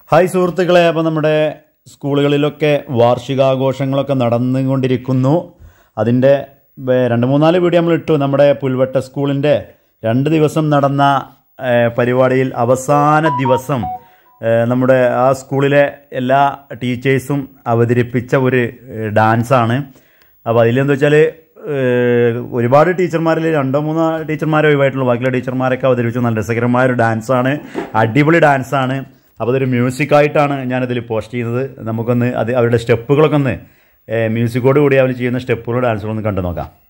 hi സുഹൃത്തുക്കളെ അപ്പോൾ നമ്മുടെ സ്കൂളുകളിലൊക്കെ വാർഷികാഘോഷങ്ങളൊക്കെ നടന്നുകൊണ്ടിരിക്കുന്നു അതിൻ്റെ വേ- രണ്ട് മൂന്നാല് വീഡിയോ നമ്മൾ ഇട്ടു നമ്മുടെ പുൽവട്ട സ്കൂളിൻ്റെ രണ്ട് ദിവസം നടന്ന ഏഹ്, പരിപാടിയിൽ അവസാന ദിവസം ഏഹ്, നമ്മുടെ ആ സ്കൂളിലെ എല്ലാ ടീച്ചേഴ്സും അവതരിപ്പിച്ച ഒരു ഏഹ്, ഡാൻസാണ് അപ്പോൾ അതിലെന്താ വെച്ചാൽ ഏഹ്, ഒരുപാട് ടീച്ചർമാരിൽ രണ്ടോ മൂന്നോ ടീച്ചർമാരെ ഒഴിവായിട്ടുള്ളൂ ബാക്കിയുള്ള ടീച്ചർമാരൊക്കെ അവതരിപ്പിച്ചു നല്ല രസകരമായ ഒരു ഡാൻസാണ് അടിപൊളി ഡാൻസാണ് അപ്പോൾ അതൊരു മ്യൂസിക്കായിട്ടാണ് ഞാനതിൽ പോസ്റ്റ് ചെയ്യുന്നത് നമുക്കൊന്ന് അത് അവരുടെ സ്റ്റെപ്പുകളൊക്കെ ഒന്ന് ഏഹ്, മ്യൂസിക്കോട് കൂടി അവർ ചെയ്യുന്ന സ്റ്റെപ്പുകളും ഡാൻസുകളും ഒന്ന് കണ്ടു നോക്കാം